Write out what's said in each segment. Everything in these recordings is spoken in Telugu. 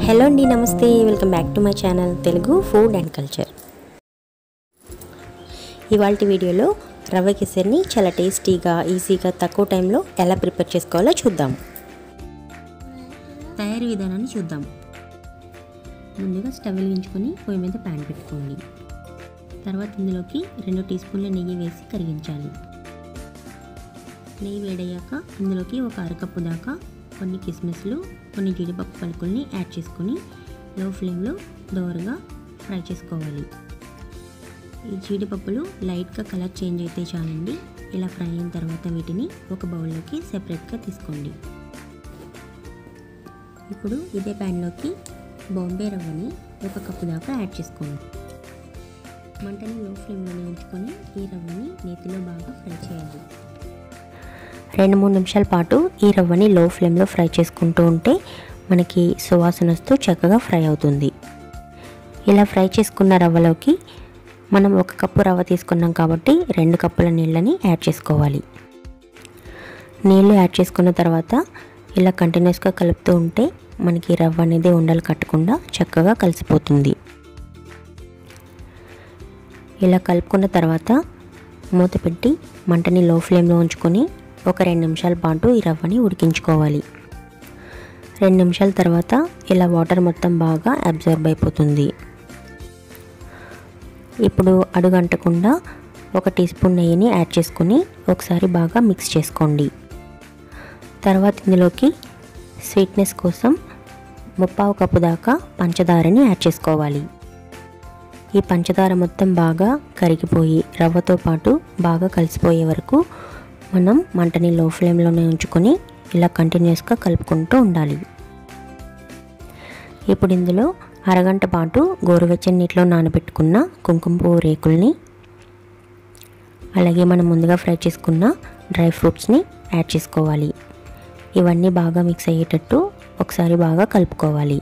హలో అండి నమస్తే welcome back to my channel Telugu food and culture ఇవాళ వీడియోలో రవ్వ కేసరిని చాలా టేస్టీగా ఈజీగా తక్కువ టైంలో ఎలా ప్రిపేర్ చేసుకోవాలో చూద్దాం తయారీ విధానాన్ని చూద్దాం ముందుగా స్టవ్ వెలిగించుకొని పొయ్యి మీద ప్యాన్ పెట్టుకోండి తర్వాత ఇందులోకి రెండు టీ స్పూన్ల నెయ్యి వేసి కరిగించాలి నెయ్యి వేడయ్యాక ఇందులోకి ఒక అరకప్పు దాకా కొన్ని కిస్మిస్లు కొన్ని జీడిపప్పు పలుకుల్ని యాడ్ చేసుకొని లో ఫ్లేమ్లో దోరగా ఫ్రై చేసుకోవాలి ఈ జీడిపప్పులు లైట్గా కలర్ చేంజ్ అయితే చాలండి ఇలా ఫ్రై అయిన తర్వాత వీటిని ఒక బౌల్లోకి సెపరేట్గా తీసుకోండి ఇప్పుడు ఇదే ప్యాన్లోకి బాంబే రవ్వని ఒక కప్పు దాకా యాడ్ చేసుకోండి మంటని లో ఫ్లేమ్లోనే ఉంచుకొని ఈ రవ్వని నేతిలో బాగా ఫ్రై చేయాలి రెండు మూడు నిమిషాల పాటు ఈ రవ్వని లో ఫ్లేమ్లో ఫ్రై చేసుకుంటూ ఉంటే మనకి సువాసన వస్తూ చక్కగా ఫ్రై అవుతుంది ఇలా ఫ్రై చేసుకున్న రవ్వలోకి మనం ఒక కప్పు రవ్వ తీసుకున్నాం కాబట్టి రెండు కప్పుల నీళ్ళని యాడ్ చేసుకోవాలి నీళ్ళు యాడ్ చేసుకున్న తర్వాత ఇలా కంటిన్యూస్గా కలుపుతూ ఉంటే మనకి రవ్వ అనేది ఉండలు కట్టకుండా చక్కగా కలిసిపోతుంది ఇలా కలుపుకున్న తర్వాత మూత పెట్టి మంటని లో ఫ్లేమ్లో ఉంచుకొని ఒక రెండు నిమిషాల పాటు ఈ రవ్వని ఉడికించుకోవాలి రెండు నిమిషాల తర్వాత ఇలా వాటర్ మొత్తం బాగా అబ్జర్బ్ అయిపోతుంది ఇప్పుడు అడుగంటకుండా ఒక టీ స్పూన్ నెయ్యిని యాడ్ చేసుకొని ఒకసారి బాగా మిక్స్ చేసుకోండి తర్వాత ఇందులోకి స్వీట్నెస్ కోసం ముప్పావు కప్పు దాకా పంచదారని యాడ్ చేసుకోవాలి ఈ పంచదార మొత్తం బాగా కరిగిపోయి రవ్వతో పాటు బాగా కలిసిపోయే వరకు మనం మంటని లో ఫ్లేమ్లోనే ఉంచుకొని ఇలా కంటిన్యూస్గా కలుపుకుంటూ ఉండాలి ఇప్పుడు ఇందులో అరగంట పాటు గోరువెచ్చని నీటిలో నానబెట్టుకున్న కుంకుమ పువ్వు రేకుల్ని అలాగే మనం ముందుగా ఫ్రై చేసుకున్న డ్రై ఫ్రూట్స్ని యాడ్ చేసుకోవాలి ఇవన్నీ బాగా మిక్స్ అయ్యేటట్టు ఒకసారి బాగా కలుపుకోవాలి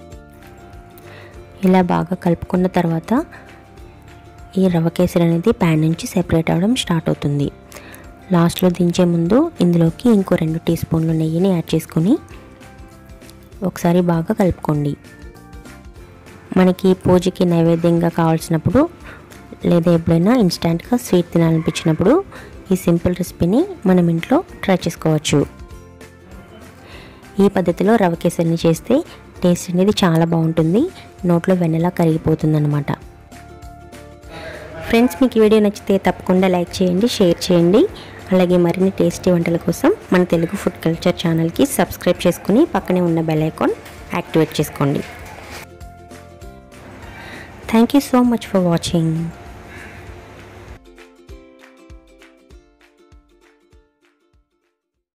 ఇలా బాగా కలుపుకున్న తర్వాత ఈ రవ్వ కేసరి అనేది ప్యాన్ నుంచి సెపరేట్ అవ్వడం స్టార్ట్ అవుతుంది లాస్ట్లో దించే ముందు ఇందులోకి ఇంకో రెండు టీ స్పూన్ల నెయ్యిని యాడ్ చేసుకొని ఒకసారి బాగా కలుపుకోండి మనకి పూజకి నైవేద్యంగా కావాల్సినప్పుడు లేదా ఎప్పుడైనా ఇన్స్టెంట్గా స్వీట్ తినాలనిపించినప్పుడు ఈ సింపుల్ రెసిపీని మనం ఇంట్లో ట్రై చేసుకోవచ్చు ఈ పద్ధతిలో రవ్వ కేసరిని చేస్తే టేస్ట్ అనేది చాలా బాగుంటుంది నోట్లో వెన్నెలా కరిగిపోతుంది అనమాట ఫ్రెండ్స్ మీకు ఈ వీడియో నచ్చితే తప్పకుండా లైక్ చేయండి షేర్ చేయండి అలాగే మరిన్ని టేస్టీ వంటల కోసం మన తెలుగు ఫుడ్ కల్చర్ ఛానల్కి సబ్స్క్రైబ్ చేసుకుని పక్కనే ఉన్న బెల్ ఐకాన్ యాక్టివేట్ చేసుకోండి thank you so much for watching